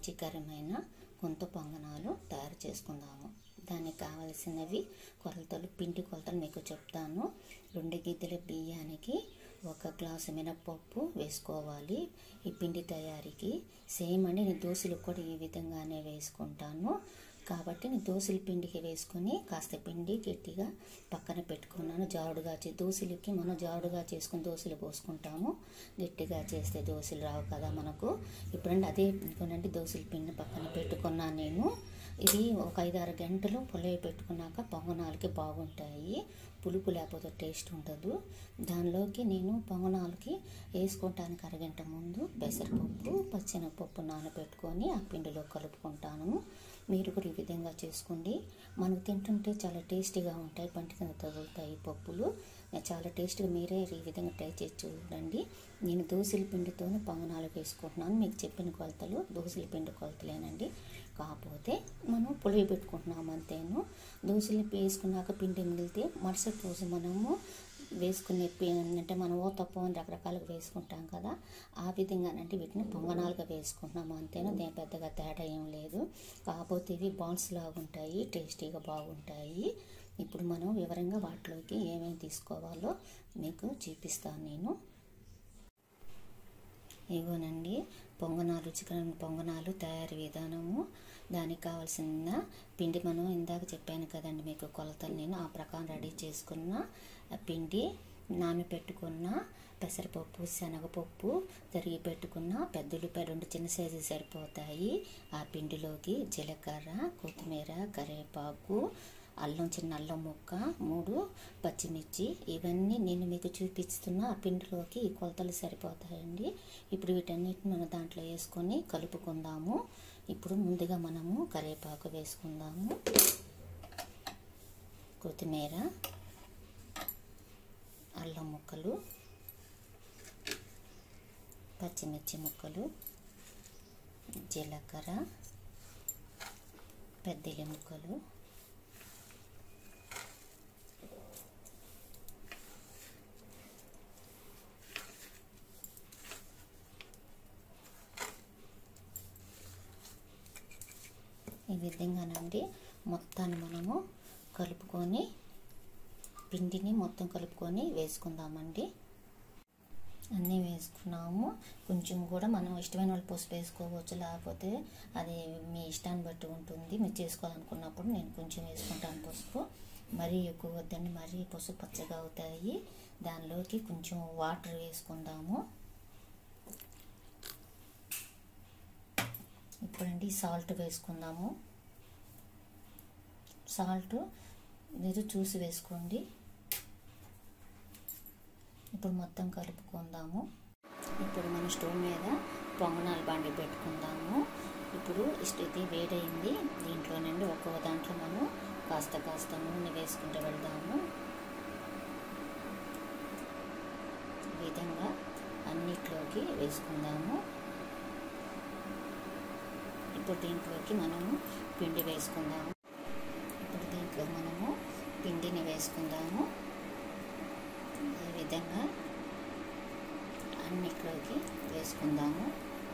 రుచికరమైన కొంత పొంగనాలు తయారు చేసుకుందాము దానికి కావలసినవి కొలతలు పిండి కొలతలు మీకు చెప్తాను రెండు గిద్దెల బియ్యానికి ఒక గ్లాసు మినప్పప్పు వేసుకోవాలి ఈ పిండి తయారీకి సేమ్ అండి నేను దోశలకు కూడా ఈ విధంగానే వేసుకుంటాను కాబట్టి నేను దోశల పిండికి వేసుకొని కాస్త పిండి గట్టిగా పక్కన పెట్టుకున్నాను జారుడుగా చే దోశలకి మనం జారుడుగా చేసుకుని దోశలు పోసుకుంటాము గట్టిగా చేస్తే దోశలు రావు కదా మనకు ఇప్పుడంటే అదే ఇదిగోనండి దోశల పిండి పక్కన పెట్టుకున్నాను నేను ఇది ఒక ఐదారు గంటలు పొలవి పెట్టుకున్నాక పొంగనాలకి బాగుంటాయి పులుపు లేకపోతే టేస్ట్ ఉండదు దానిలోకి నేను పొంగనాలకి వేసుకోవటానికి అరగంట ముందు పెసరపప్పు పచ్చెనగపప్పు నానబెట్టుకొని ఆ పిండిలో కలుపుకుంటాను మీరు కూడా ఈ విధంగా చేసుకోండి మనకు తింటుంటే చాలా టేస్టీగా ఉంటాయి పంటి కింద తగులుతాయి పప్పులు చాలా టేస్ట్గా మీరే ఈ విధంగా ట్రై చేసి చూడండి నేను దోశల పిండితోనే పొంగనాలు వేసుకుంటున్నాను మీకు చెప్పిన కొలతలు దోశల పిండి కొలతలేనండి కాకపోతే మనం పులివి పెట్టుకుంటున్నాం అంతేను దోశలు వేసుకున్నాక పిండి మిగిలితే మరుసటి రోజు మనము వేసుకునే అంటే మనం ఓ తప్పు అని రకరకాలుగా వేసుకుంటాం కదా ఆ విధంగానంటే వీటిని పొంగనాలుగా వేసుకుంటున్నాము అంతేనా దేని పెద్దగా తేడా ఏం లేదు కాకపోతే ఇవి బాల్స్ లాగా ఉంటాయి టేస్టీగా బాగుంటాయి ఇప్పుడు మనం వివరంగా వాటిలోకి ఏమేమి తీసుకోవాలో మీకు చూపిస్తాను నేను ఇగోనండి పొంగనాలు రుచికరమైన పొంగనాలు తయారీ విధానము దానికి కావాల్సిన పిండి మనం ఇందాక చెప్పాను కదండి మీకు కొలతలు నేను ఆ ప్రకారం రెడీ చేసుకున్న పిండి నానబెట్టుకున్న పెసరపప్పు శనగపప్పు తరిగి పెట్టుకున్న పెద్దలుపై రెండు చిన్న సైజు సరిపోతాయి ఆ పిండిలోకి జీలకర్ర కొత్తిమీర కరివేపాకు అల్లం చిన్న అల్లం ముక్క మూడు పచ్చిమిర్చి ఇవన్నీ నేను మీకు చూపిస్తున్న ఆ పిండిలోకి ఈ కొలతలు సరిపోతాయండి ఇప్పుడు వీటన్నిటిని మనం దాంట్లో వేసుకొని కలుపుకుందాము ఇప్పుడు ముందుగా మనము కరివేపాకు వేసుకుందాము కొత్తిమీర అల్లం ముక్కలు పచ్చిమిర్చి ముక్కలు జీలకర్ర పెద్దలి ముక్కలు ఈ విధంగానండి మొత్తాన్ని మనము కలుపుకొని పిండిని మొత్తం కలుపుకొని వేసుకుందామండి అన్నీ వేసుకున్నాము కొంచెం కూడా మనం ఇష్టమైన వాళ్ళు పసుపు వేసుకోవచ్చు లేకపోతే అది మీ ఇష్టాన్ని బట్టి ఉంటుంది మీరు చేసుకోవాలనుకున్నప్పుడు నేను కొంచెం వేసుకుంటాను పసుపు మరీ ఎక్కువ వద్దండి మరీ పసుపు పచ్చగా అవుతాయి దానిలోకి కొంచెం వాటర్ వేసుకుందాము ఇప్పుడండి సాల్ట్ వేసుకుందాము సాల్ట్ మీరు చూసి వేసుకోండి ఇప్పుడు మొత్తం కలుపుకుందాము ఇప్పుడు మనం స్టవ్ మీద పొంగనాలు బండి పెట్టుకుందాము ఇప్పుడు ఇది వేడైంది దీంట్లో నుండి ఒక్కో దాంట్లో మనం కాస్త కాస్త నూనె వేసుకుంటూ వెళ్దాము ఈ విధంగా అన్నిట్లోకి వేసుకుందాము ఇప్పుడు దీంట్లోకి మనము పిండి వేసుకుందాము ఇప్పుడు దీంట్లో మనము పిండిని వేసుకుందాము ఈ విధంగా అన్నిట్లోకి వేసుకుందాము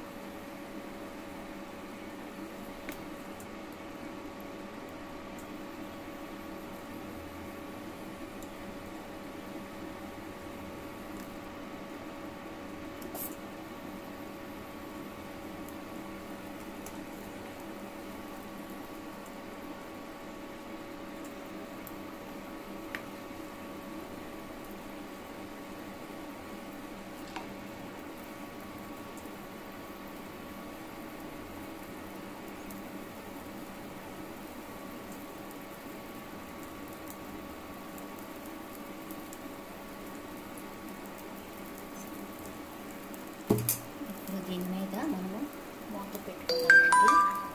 ఇప్పుడు దీని మీద మనము మూత పెట్టుకుందామండి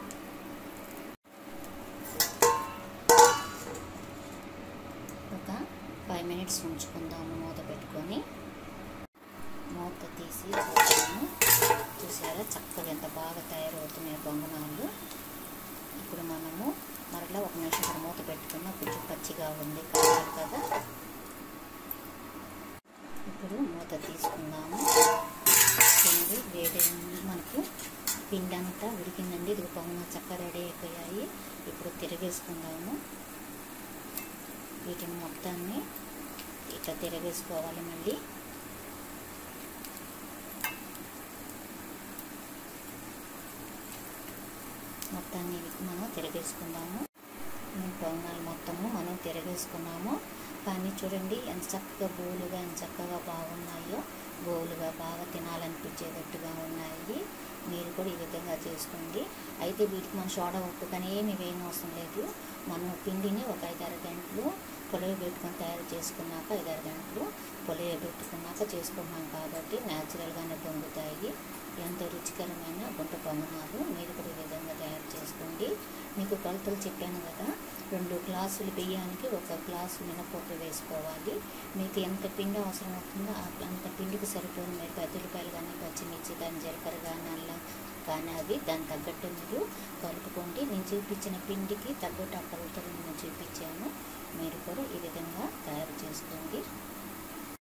ఒక ఫైవ్ మినిట్స్ ఉంచుకుందాము మూత పెట్టుకొని మూత తీసి చూసాము చూసారా చక్కగా ఎంత బాగా తయారవుతున్నాయి పొంగనాలు ఇప్పుడు మనము మరలా ఒక నిమిషం మూత పెట్టుకున్న కొంచెం పచ్చిగా ఉంది కావాలి కదా ఇప్పుడు మూత తీసుకుందాము పిండి వేడి మనకు పిండి అంతా ఉడికిందండి ఇది పొంగన చక్క రెడీ అయిపోయాయి ఇప్పుడు తిరిగేసుకుందాము వీటిని మొత్తాన్ని ఇట్లా తిరగేసుకోవాలి మళ్ళీ మొత్తాన్ని మనం తిరగేసుకుందాము పొంగనాలు మొత్తము మనం తిరగేసుకున్నాము కానీ చూడండి ఎంత చక్కగా బోలుగా ఎంత చక్కగా బాగున్నాయో బోలుగా బాగా తినాలనిపించేటట్టుగా ఉన్నాయి మీరు కూడా ఈ విధంగా చేసుకోండి అయితే వీటికి మనం సోడా ఉప్పు కానీ ఏమి వేయని అవసరం లేదు మనం పిండిని ఒక ఐదారు గంటలు పొలవ పెట్టుకొని తయారు చేసుకున్నాక ఐదారు గంటలు పొలవ పెట్టుకున్నాక చేసుకున్నాం కాబట్టి న్యాచురల్గానే పొంగుతాయి ఎంతో రుచికరమైన గుంట పొంగనాలు మీరు కూడా ఈ విధంగా తయారు చేసుకోండి మీకు కొలతలు చెప్పాను కదా రెండు గ్లాసులు బియ్యానికి ఒక గ్లాసు మినపప్పు వేసుకోవాలి మీకు ఎంత పిండి అవసరం అవుతుందో అంత పిండికి సరిపోయిన మీరు పదిరూపాయలు కానీ పచ్చిమిర్చి దాని జీలకర్ర కానీ అల్లం కానీ అవి దాని తగ్గట్టు మీరు కలుపుకోండి నేను చూపించిన పిండికి తగ్గట్టు ఆ కొలతలు నేను చూపించాను మీరు కూడా ఈ విధంగా తయారు చేసుకోండి